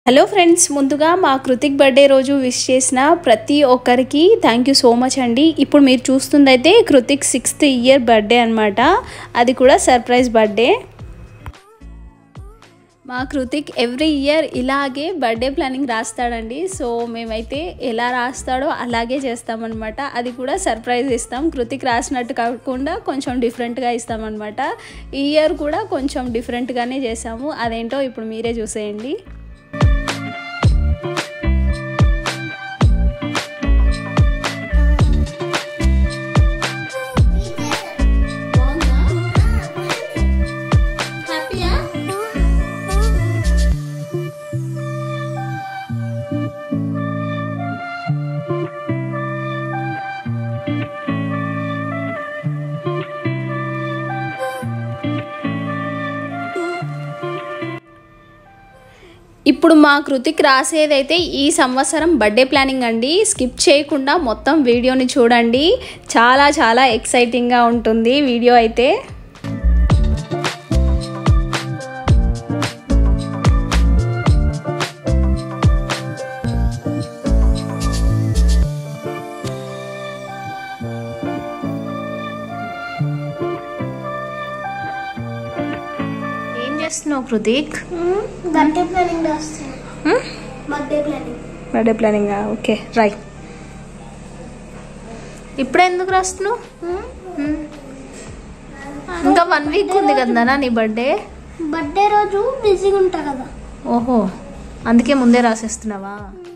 Hello friends ముందుగా మా Kritik birthday రోజు విష్ చేసిన ప్రతి ఒక్కరికి థ్యాంక్ యూ సో మచ్ అండి ఇప్పుడు మీరు చూస్తుందైతే కృతిక్ సిక్స్త్ ఇయర్ బర్త్డే అనమాట అది కూడా సర్ప్రైజ్ బర్త్డే మా కృతిక్ ఎవ్రీ ఇయర్ ఇలాగే బర్త్డే ప్లానింగ్ రాస్తాడండి సో మేమైతే ఎలా రాస్తాడో అలాగే చేస్తామన్నమాట అది కూడా సర్ప్రైజ్ ఇస్తాం కృతిక్ రాసినట్టు కాకుండా కొంచెం డిఫరెంట్గా ఇస్తామన్నమాట ఈ ఇయర్ కూడా కొంచెం డిఫరెంట్గానే చేసాము అదేంటో ఇప్పుడు మీరే చూసేయండి ఇప్పుడు మా కృతిక్ రాసేదైతే ఈ సంవత్సరం బర్త్డే ప్లానింగ్ అండి స్కిప్ చేయకుండా మొత్తం వీడియోని చూడండి చాలా చాలా ఎక్సైటింగ్గా ఉంటుంది వీడియో అయితే ఏం చేస్తున్నావు కృతిక్ బర్త్డే ప్లానింగ్ రాస్తాను birthday planning birthday planning okay రై ఇప్పుడు ఎందుకు రాస్తున్నావు ఇంకా వన్ వీక్ ఉంది కదా నీ బర్త్డే బర్త్డే రోజు బిజీగా ఉంటా కదా ఓహో అందుకే ముందే రాసేస్తున్నావా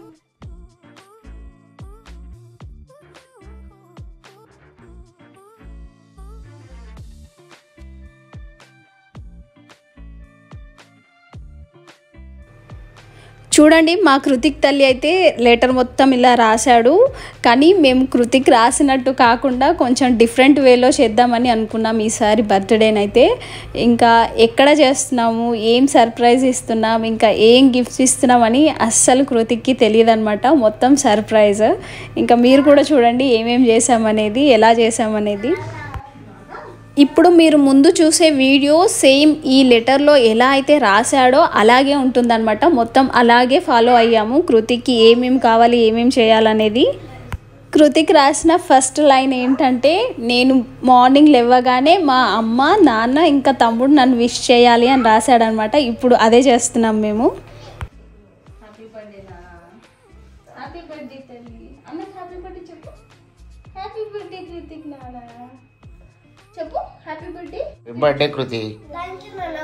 చూడండి మా కృతిక్ తల్లి అయితే లెటర్ మొత్తం ఇలా రాశాడు కానీ మేము కృతిక్ రాసినట్టు కాకుండా కొంచెం డిఫరెంట్ వేలో చేద్దామని అనుకున్నాం ఈసారి బర్త్డేనైతే ఇంకా ఎక్కడ చేస్తున్నాము ఏం సర్ప్రైజ్ ఇస్తున్నాం ఇంకా ఏం గిఫ్ట్స్ ఇస్తున్నామని అస్సలు కృతిక్కి తెలియదు అనమాట మొత్తం సర్ప్రైజ్ ఇంకా మీరు కూడా చూడండి ఏమేం చేసామనేది ఎలా చేసామనేది ఇప్పుడు మీరు ముందు చూసే వీడియో సేమ్ ఈ లెటర్లో ఎలా అయితే రాశాడో అలాగే ఉంటుందన్నమాట మొత్తం అలాగే ఫాలో అయ్యాము కృతిక్కి ఏమేమి కావాలి ఏమేమి చేయాలనేది కృతిక్ రాసిన ఫస్ట్ లైన్ ఏంటంటే నేను మార్నింగ్ లేవగానే మా అమ్మ నాన్న ఇంకా తమ్ముడు నన్ను విష్ చేయాలి అని రాశాడనమాట ఇప్పుడు అదే చేస్తున్నాం మేము హ్యాపీ బర్త్డేనా హ్యాపీ బర్త్డే తల్లి అన్నకు హ్యాపీ బర్త్డే చెప్పు హ్యాపీ బర్త్డే కృతిక్ నాన్న చెప్పు happy birthday birthday Kriti thank you నాన్న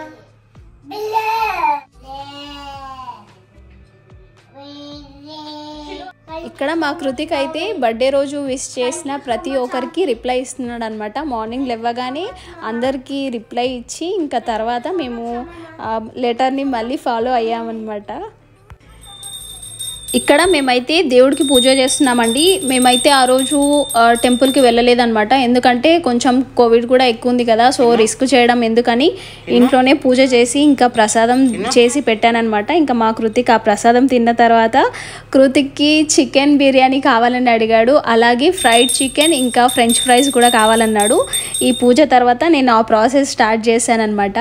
ఇక్కడ మా కృతిక్ అయితే బర్త్డే రోజు విష్ చేసిన ప్రతి ఒక్కరికి రిప్లై ఇస్తున్నాడు అనమాట మార్నింగ్ లేవగానే అందరికీ రిప్లై ఇచ్చి ఇంకా తర్వాత మేము ఆ లెటర్ని మళ్ళీ ఫాలో అయ్యామన్నమాట ఇక్కడ మేమైతే దేవుడికి పూజ చేస్తున్నామండి మేమైతే ఆ రోజు ఆ, టెంపుల్కి వెళ్ళలేదన్నమాట ఎందుకంటే కొంచెం కోవిడ్ కూడా ఎక్కువ ఉంది కదా సో రిస్క్ చేయడం ఎందుకని ఇంట్లోనే పూజ చేసి ఇంకా ప్రసాదం చేసి పెట్టానన్నమాట ఇంకా మా కృతిక్ ఆ ప్రసాదం తిన్న తర్వాత కృతిక్కి చికెన్ బిర్యానీ కావాలని అడిగాడు అలాగే ఫ్రైడ్ చికెన్ ఇంకా ఫ్రెంచ్ ఫ్రైస్ కూడా కావాలన్నాడు ఈ పూజ తర్వాత నేను ఆ ప్రాసెస్ స్టార్ట్ చేశానన్నమాట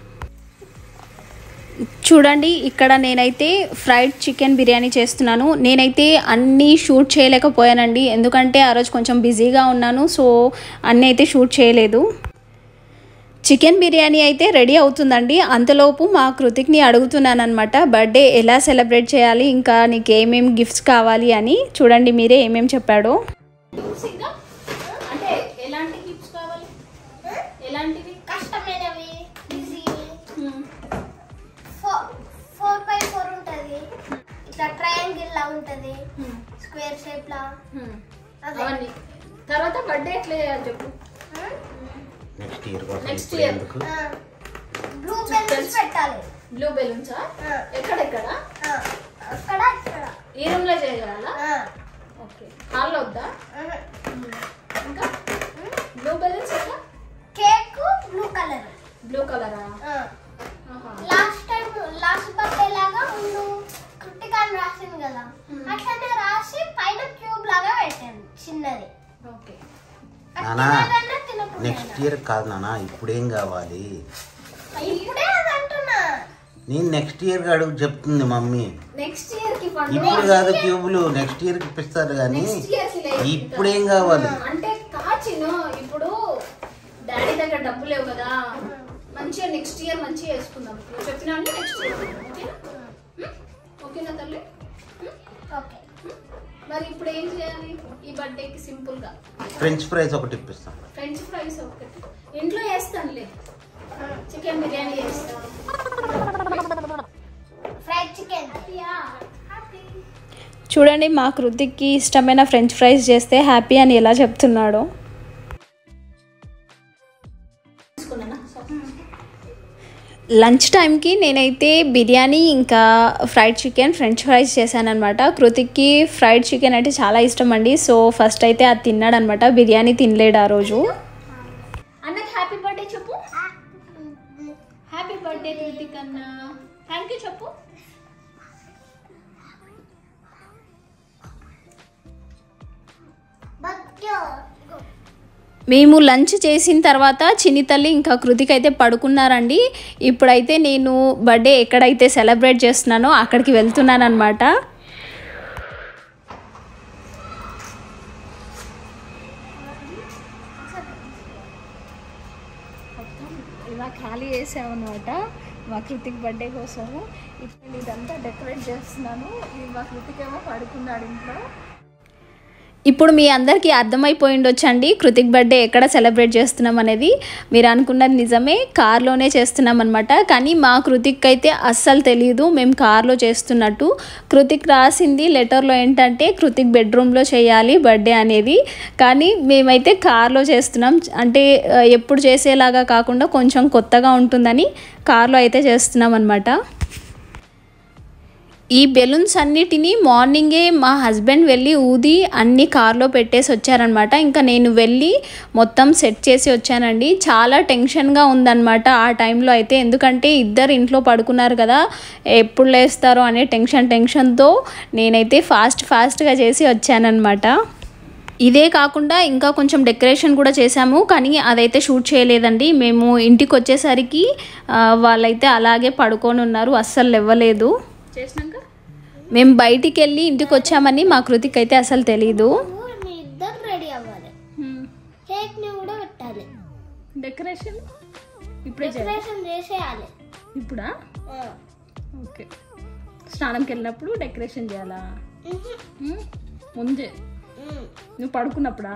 చూడండి ఇక్కడ నేనైతే ఫ్రైడ్ చికెన్ బిర్యానీ చేస్తున్నాను నేనైతే అన్నీ షూట్ చేయలేకపోయానండి ఎందుకంటే ఆ రోజు కొంచెం బిజీగా ఉన్నాను సో అన్నీ అయితే షూట్ చేయలేదు చికెన్ బిర్యానీ అయితే రెడీ అవుతుందండి అంతలోపు మా కృతిక్ని అడుగుతున్నాను అనమాట బర్త్డే ఎలా సెలబ్రేట్ చేయాలి ఇంకా నీకు ఏమేమి గిఫ్ట్స్ కావాలి అని చూడండి మీరే ఏమేమి చెప్పాడో అంటే ఎలాంటి గిఫ్ట్స్ కావాలి ఎలాంటివి కష్టమైనవి easy four four by four ఉంటుంది ఇట్లా ట్రయాంగిల్ లా ఉంటుంది స్క్వేర్ షేప్ లా అదే అవన్నీ తర్వాత బర్త్డే ఎట్లా చేయాలి చెప్పు నెక్స్ట్ ఇయర్ కోసం Next ఇప్పుడు year. ఎందుకు బ్లూ బెలూన్స్ పెట్టాలి బ్లూ బెలూన్సా ఆ, ఎక్కడెక్కడ ఆ, అక్కడ ఇక్కడ ఈ రూమ్ లో చేయాలా ఆ, ఓకే హాల్లో వద్దా ఆ. ఇంకా బ్లూ బెలూన్స్ ఎట్లా కేక్ బ్లూ కలర్ బ్లూ కలరా లాస్ట్ టైం లాస్ట్ బర్త్డే లాగా ముందు కృతికాన్ని రాసింది కదా అట్లనే రాసి పైన క్యూబ్ లాగా పెట్టాను చిన్నది ఓకే అది నానా తినేదన్నా తినకుండా నెక్స్ట్ ఇయర్ కాదు నాన్న ఇప్పుడేం కావాలి ఇప్పుడే అది అంటున్నా నేను నెక్స్ట్ ఇయర్ అడుగు చెప్తుంది మమ్మీ నెక్స్ట్ ఇయర్ కి ఇప్పుడు కాదు క్యూబులు నెక్స్ట్ ఇయర్ కి ఇప్పిస్తారు కానీ ఇప్పుడేం కావాలి అంటే కాచిను ఇప్పుడు డాడీ దగ్గర డబ్బు లేవు కదా మంచిగా నెక్స్ట్ ఇయర్ మంచిగా వేసుకుందాం నువ్వు చెప్పినా అంటే నెక్స్ట్ ఇయర్ ఓకేనా ఉం? ఓకేనా తల్లి ఉం? ఓకే మరి ఇప్పుడు ఏం చేయాలి ఈ బర్త్డేకి సింపుల్ గా ఫ్రెంచ్ ఫ్రైస్ ఒకటి ఇప్పిస్తాం ఫ్రెంచ్ ఫ్రైస్ ఒకటి ఇంట్లో వేస్తానులే చికెన్ బిర్యానీ చేస్తాను ఫ్రైడ్ చికెన్ చూడండి మా కృతిక్కి ఇష్టమైన ఫ్రెంచ్ ఫ్రైస్ చేస్తే హ్యాపీ అని ఎలా చెప్తున్నాడో లంచ్ టైంకి నేనైతే బిర్యానీ ఇంకా ఫ్రైడ్ చికెన్ ఫ్రెంచ్ ఫ్రైస్ చేశానమాట కృతిక్కి ఫ్రైడ్ చికెన్ అంటే చాలా ఇష్టం అండి సో ఫస్ట్ అయితే అది తిన్నాడనమాట బిర్యానీ తినలేడు ఆ రోజు అన్నకి హ్యాపీ బర్త్డే చెప్పు హ్యాపీ బర్త్డే కృతిక్ అన్న థ్యాంక్ యూ చెప్పు మేము లంచ్ చేసిన తర్వాత చిన్ని తల్లి ఇంకా కృతిక్ అయితే పడుకున్నారండి ఇప్పుడైతే నేను బర్త్డే ఎక్కడైతే సెలబ్రేట్ చేస్తున్నానో అక్కడికి వెళ్తున్నాను అనమాట ఇలా ఖాళీ చేసామన్నమాట మా కృతిక్ బర్త్డే కోసము ఇప్పుడు ఇదంతా డెకరేట్ చేస్తున్నాను ఇది మా కృతిక్ ఏమో పడుకున్నాడు ఇంట్లో ఇప్పుడు మీ అందరికీ అర్థమైపోయి ఉండొచ్చండి కృతిక్ బర్త్డే ఎక్కడ సెలబ్రేట్ చేస్తున్నాం అనేది మీరు అనుకున్నది నిజమే కార్లోనే చేస్తున్నాం అనమాట కానీ మా కృతిక్ అయితే అస్సలు తెలియదు మేము కార్లో చేస్తున్నట్టు కృతిక్ రాసింది లెటర్లో ఏంటంటే కృతిక్ బెడ్రూమ్లో చేయాలి బర్త్డే అనేది కానీ మేమైతే కార్లో చేస్తున్నాం అంటే ఆ, ఎప్పుడు చేసేలాగా కాకుండా కొంచెం కొత్తగా ఉంటుందని కార్లో అయితే చేస్తున్నాం అనమాట ఈ బెలూన్స్ అన్నిటినీ మార్నింగే మా హస్బెండ్ వెళ్ళి ఊది అన్ని కార్లో పెట్టేసి వచ్చారనమాట ఇంకా నేను వెళ్ళి మొత్తం సెట్ చేసి వచ్చానండి చాలా టెన్షన్గా ఉందన్నమాట ఆ టైంలో అయితే ఎందుకంటే ఇద్దరు ఇంట్లో పడుకున్నారు కదా ఎప్పుడు లేస్తారో అనే టెన్షన్ టెన్షన్తో నేనైతే ఫాస్ట్ ఫాస్ట్గా చేసి వచ్చానన్నమాట ఇదే కాకుండా ఇంకా కొంచెం డెకరేషన్ కూడా చేశాము కానీ అదైతే షూట్ చేయలేదండి మేము ఇంటికి వచ్చేసరికి ఆ, వాళ్ళైతే అలాగే పడుకొని ఉన్నారు అస్సలు ఇవ్వలేదు చేసినాక మేము బయటికి వెళ్ళి ఇంటికి వచ్చామని మా కృతిక్ అయితే అసలు తెలీదు మీ ఇద్దరు రెడీ అవ్వాలి కేక్ ని కూడా పెట్టాలి డెకరేషన్ ఇప్పుడే డెకరేషన్ చేసేయాలి ఇప్పుడా ఓకే స్నానంకి వెళ్ళినప్పుడు డెకరేషన్ చేయాలా మ్మ్. ఉమ్, ముందే మ్మ్. నువ్వు పడుకున్నప్పుడా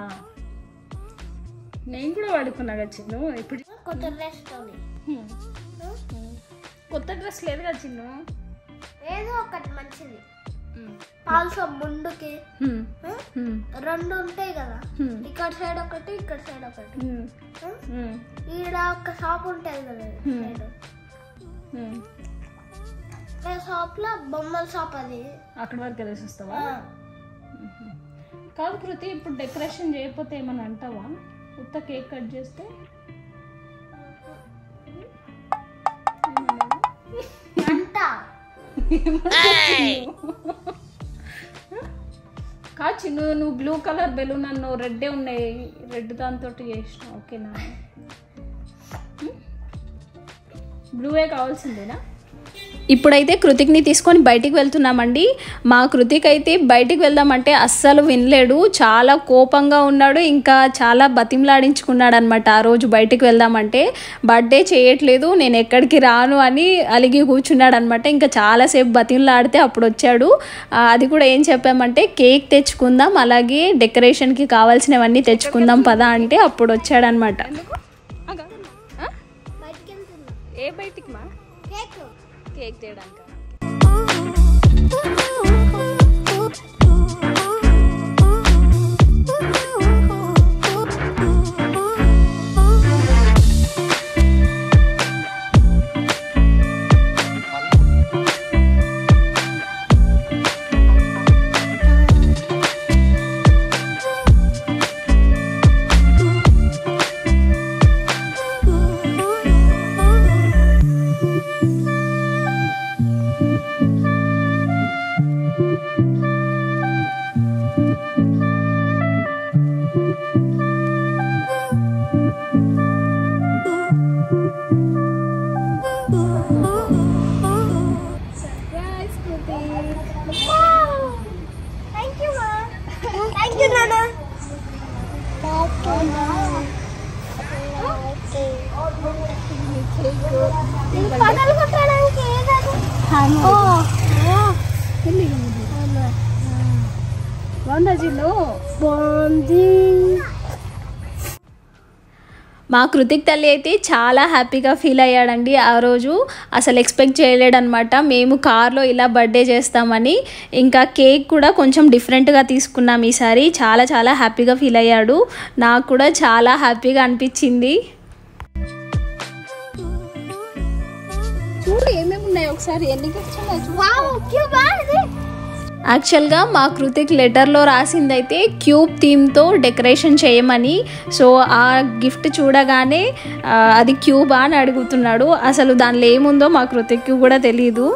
నేను కూడా పడుకున్నా కదా చిన్ను ఇప్పుడు కొత్త డ్రెస్ తోని ఉమ్, ఉమ్. కొత్త డ్రెస్ లేదు కదా చిన్ను ఏదో ఒకటి మంచిది ఉమ్, ఆల్సో ముందుకి ఉమ్, మ్మ్? ఉమ్, రెండు ఉంటాయి కదా ఉమ్, ఇక్కడ సైడ్ ఒకటి ఇక్కడ సైడ్ ఒకటి ఉమ్, మ్మ్? ఉమ్, ఈడ ఒక షాప్ ఉంటుంది కదా Hmm. సైడ్ ఉమ్. ఆ షాప్ లో బొమ్మల షాప్ అది అక్కడి వరకు వెళ్ళేసి వస్తావా ఆ. కాదు కృతి ఇప్పుడు డెకరేషన్ చేయకపోతే ఏమన్నా అంటావా ఉత్త కేక్ కట్ చేస్తే అంట కాదు చిన్ను నువ్వు బ్లూ కలర్ బెలూన్ అన్నావు రెడ్డే ఉన్నాయి రెడ్ దాంతో చేసిన ఓకేనా బ్లూవే కావాల్సిందేనా ఇప్పుడైతే కృతిక్ని తీసుకొని బయటికి వెళ్తున్నామండి మా కృతిక్ అయితే బయటికి వెళ్దామంటే అస్సలు వినలేడు చాలా కోపంగా ఉన్నాడు ఇంకా చాలా బతిమలాడించుకున్నాడు అనమాట ఆ రోజు బయటికి వెళ్దామంటే బర్త్డే చేయట్లేదు నేను ఎక్కడికి రాను అని అలిగి కూర్చున్నాడు అనమాట ఇంకా చాలాసేపు బతిమలాడితే అప్పుడు వచ్చాడు ఆ, అది కూడా ఏం చెప్పామంటే కేక్ తెచ్చుకుందాం అలాగే డెకరేషన్కి కావాల్సినవన్నీ తెచ్చుకుందాం పదా అంటే అప్పుడు వచ్చాడనమాట బయటికి వెళ్తున్నా ఏ బయటికి మా కేక్ కేక్ చేయడానికి ఆ థ్యాంక్ యూ మా థ్యాంక్ యూ నాన్న పగలు కొట్టడానికి ఏదది బాగుందా చిన్ను బాగుంది మా కృతిక్ తల్లి అయితే చాలా హ్యాపీగా ఫీల్ అయ్యాడండి ఆ రోజు అసలు ఎక్స్పెక్ట్ చేయలేడనమాట మేము కార్లో ఇలా బర్త్డే చేస్తామని ఇంకా కేక్ కూడా కొంచెం డిఫరెంట్గా తీసుకున్నాం ఈసారి చాలా చాలా హ్యాపీగా ఫీల్ అయ్యాడు నాకు కూడా చాలా హ్యాపీగా అనిపించింది చూడు ఏమేమి ఉన్నాయి ఒకసారి ఎన్ని గిఫ్ట్స్ ఉన్నాయి వావ్ క్యూబ్ అది యాక్చువల్గా మా కృతిక్ లెటర్లో రాసిందైతే క్యూబ్ థీమ్తో డెకరేషన్ చేయమని సో ఆ గిఫ్ట్ చూడగానే ఆ, అది క్యూబా అని అడుగుతున్నాడు అసలు దానిలో ఏముందో మా కృతిక్కి కూడా తెలియదు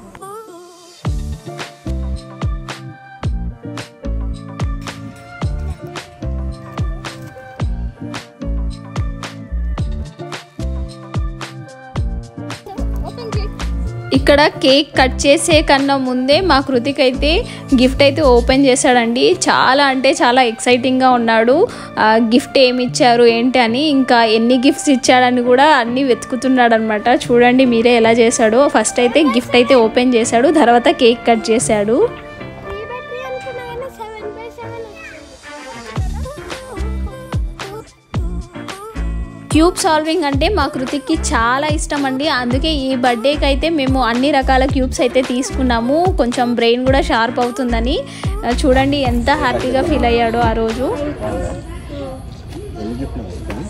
ఇక్కడ కేక్ కట్ చేసే కన్నా ముందే మా కృతిక్ అయితే గిఫ్ట్ అయితే ఓపెన్ చేశాడండి చాలా అంటే చాలా ఎక్సైటింగ్గా ఉన్నాడు ఆ, గిఫ్ట్ ఏమి ఇచ్చారు ఏంటి అని ఇంకా ఎన్ని గిఫ్ట్స్ ఇచ్చాడని కూడా అన్నీ వెతుకుతున్నాడు అనమాట చూడండి మీరే ఎలా చేశాడో ఫస్ట్ అయితే గిఫ్ట్ అయితే ఓపెన్ చేశాడు తర్వాత కేక్ కట్ చేశాడు త్రీ బై త్రీ అనుకున్నా కానీ seven by seven cube solving అంటే మా కృతిక్కి చాలా ఇష్టం అండి అందుకే ఈ బర్త్డేకి అయితే మేము అన్ని రకాల క్యూబ్స్ అయితే తీసుకున్నాము కొంచెం బ్రెయిన్ కూడా షార్ప్ అవుతుందని ఆ, చూడండి ఎంత హ్యాపీగా ఫీల్ అయ్యాడో ఆ రోజు ఎన్ని గిఫ్ట్లు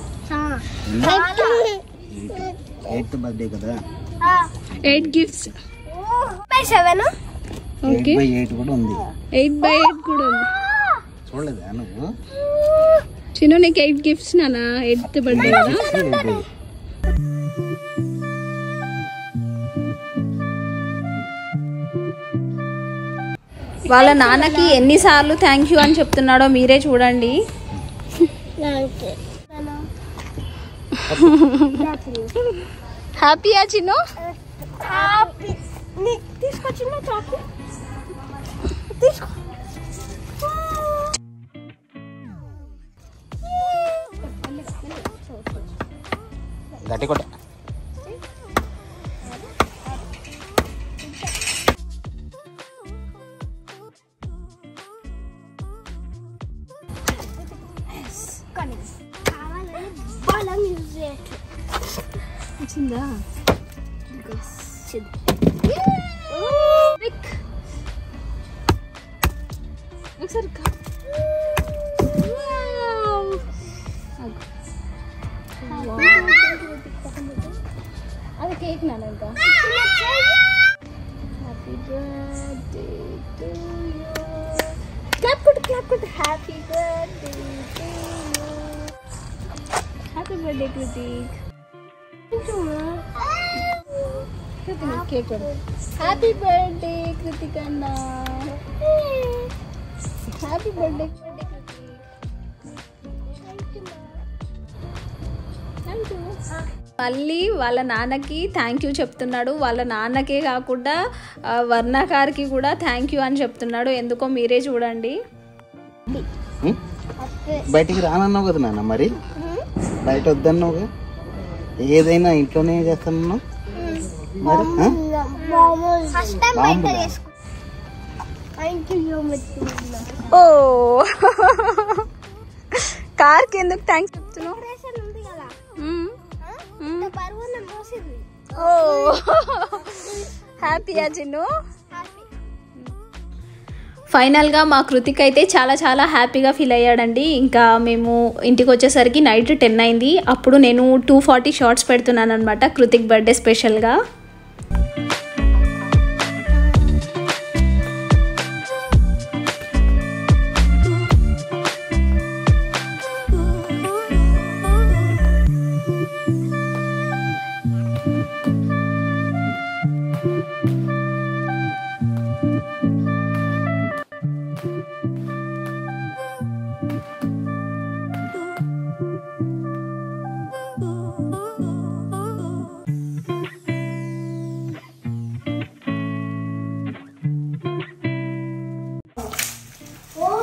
ఎయిత్ బర్త్డే కదా eight gifts by seven eight by eight కూడా ఉంది ఎయిట్ బై ఎయిట్ కూడా ఉంది చూడలేదా నువ్వు చిన్న నీకు ఎయిట్ గిఫ్ట్స్ నానా ఎయిత్ బర్త్డే కదా ఎయిట్ బై వాళ్ళ నాన్నకి ఎన్నిసార్లు థ్యాంక్ యూ అని చెప్తున్నాడో మీరే చూడండి హ్యాపీయా చిన్ను తీసుకొచ్చిన చాకు తీసుకో గట్టి కొట్ట కావాలని బలం యూజ్ చేయొచ్చు వచ్చిందా ఒకసారి అది కేక్ నాన్న ఇంకా happy birthday to you clap కొట్టు క్లాప్ కొట్టు happy birthday to you happy birthday Krithik Krithik cake కొడు హ్యాపీ బర్త్డే కృతిక్ అన్న హ్యాపీ బర్త్డే బర్త్డే మళ్ళీ వాళ్ళ నాన్నకి థ్యాంక్ యూ చెప్తున్నాడు వాళ్ళ నాన్నకే కాకుండా ఆ, వర్ణకారికి కూడా థ్యాంక్ యూ అని చెప్తున్నాడు ఎందుకో మీరే చూడండి ఉం? బయటికి రానన్నావు కదా నాన్న మరి బయట వద్దన్నావుగా ఏదైనా ఇంట్లోనే చేస్తానన్నావు మరి ఆ? ఫస్ట్ టైం బయట బాంబులా? చేసుకో థ్యాంక్ యూ సో మచ్ ఓ కార్కి ఎందుకు థ్యాంక్స్ చెప్తున్నావు ఆపరేషన్ ఉంది కదా మ్మ్. ఇంత బరువు ఉన్న మోసింది ఓ హ్యాపీయా చిన్ను హ్యాపీ ఫైనల్గా మా కృతిక్ అయితే చాలా చాలా హ్యాపీగా ఫీల్ అయ్యాడండి ఇంకా మేము ఇంటికి వచ్చేసరికి నైట్ టెన్ అయింది అప్పుడు నేను టూ ఫార్టీ షార్ట్స్ పెడుతున్నాను అనమాట కృతిక్ బర్త్డే స్పెషల్గా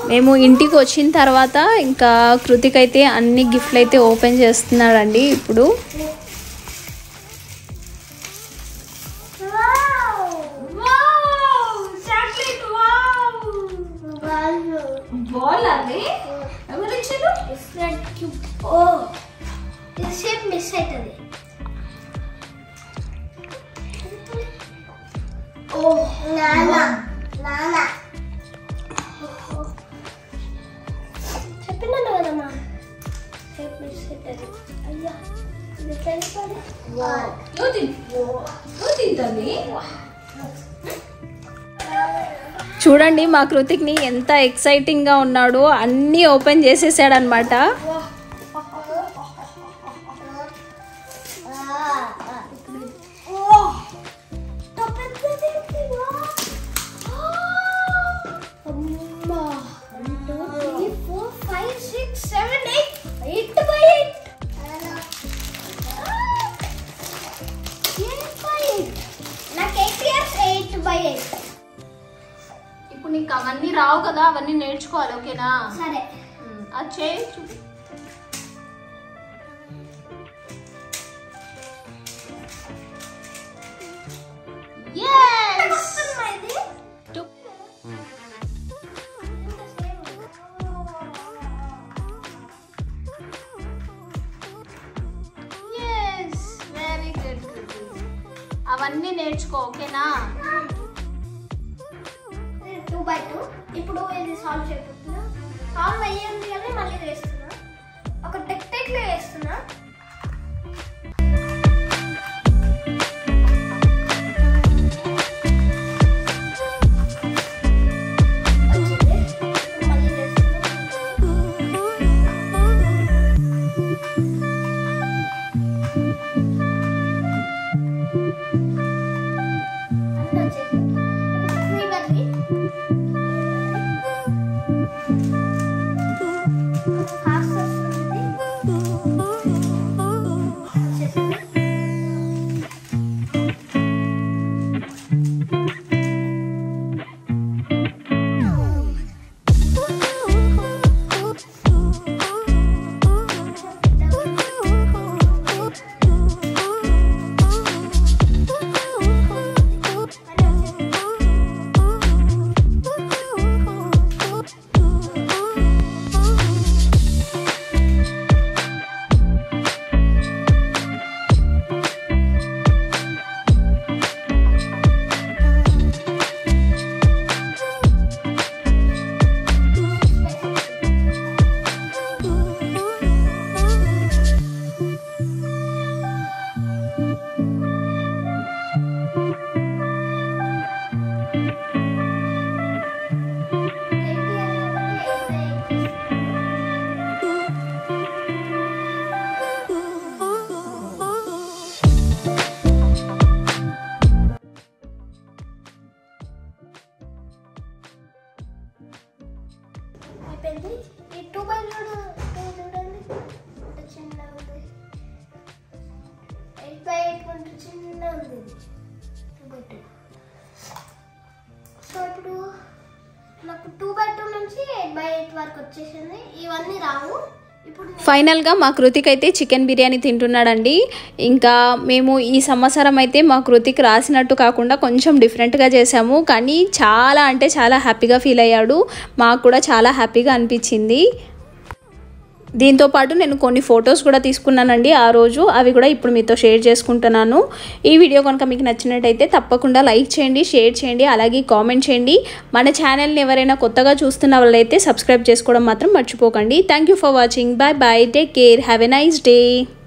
మేము ఇంటికి వచ్చిన తర్వాత ఇంకా కృతిక్ అయితే అన్ని గిఫ్ట్లు అయితే ఓపెన్ చేస్తున్నాడండి ఇప్పుడు బాల్ అది ఎవరు ఇచ్చారు ఓ ఇది షేప్ మిస్ అవుతుంది ఓ నానా నానా చెప్పినాను కదమ్మా షేప్ మిస్ అవుతుంది అయ్యా ఇది తెలిపాలి చూడండి మా కృతిక్ని ఎంత ఎక్సైటింగ్గా ఉన్నాడో అన్నీ ఓపెన్ చేసేసాడనమాట నాకు eight years eight by eight ఇప్పుడు నీకు అవన్నీ రావు కదా అవన్నీ నేర్చుకోవాలి ఓకేనా సరే అది చేయి వెరీ గుడ్ అవన్నీ నేర్చుకో ఓకేనా టూ బై టూ ఇప్పుడు ఇది సాల్వ్ చేయబోతున్నా సాల్వ్ అయ్యింది కానీ మళ్ళీ వేస్తున్నా ఒక టెక్ టెక్లో వేస్తున్నా వచ్చింది. ఇప్పుడు మళ్ళీ వేస్తున్నా. అన్నీ వచ్చేసింది. ఇప్పుడు three by three. ఫాస్ట్ వస్తుంది వచ్చేసింది. అయిపోయింది ఈ టూ బై చూడు టూ చూడండి ఎంత చిన్నగా ఉంది ఎయిట్ బై ఎయిట్ కొంచెం చిన్నగా ఉంది టూ బై టూ సో ఇప్పుడు నాకు టూ బై టూ నుంచి ఎయిట్ బై ఎయిట్ వరకు వచ్చేసింది ఇవన్నీ రావు ఇప్పుడు నేను- ఫైనల్గా మా కృతిక్ అయితే చికెన్ బిర్యానీ తింటున్నాడండి ఇంకా మేము ఈ సంవత్సరం అయితే మా కృతిక్ రాసినట్టు కాకుండా కొంచెం డిఫరెంట్గా చేసాము కానీ చాలా అంటే చాలా హ్యాపీగా ఫీల్ అయ్యాడు మాకు కూడా చాలా హ్యాపీగా అనిపించింది దీంతో పాటు నేను కొన్ని ఫొటోస్ కూడా తీసుకున్నానండి ఆ రోజు అవి కూడా ఇప్పుడు మీతో షేర్ చేసుకుంటున్నాను ఈ వీడియో కనుక మీకు నచ్చినట్టయితే తప్పకుండా లైక్ చేయండి షేర్ చేయండి అలాగే కామెంట్ చేయండి మన ఛానల్ని ఎవరైనా కొత్తగా చూస్తున్న వాళ్ళైతే సబ్స్క్రైబ్ చేసుకోవడం మాత్రం మర్చిపోకండి thank you for watching bye bye take care have a nice day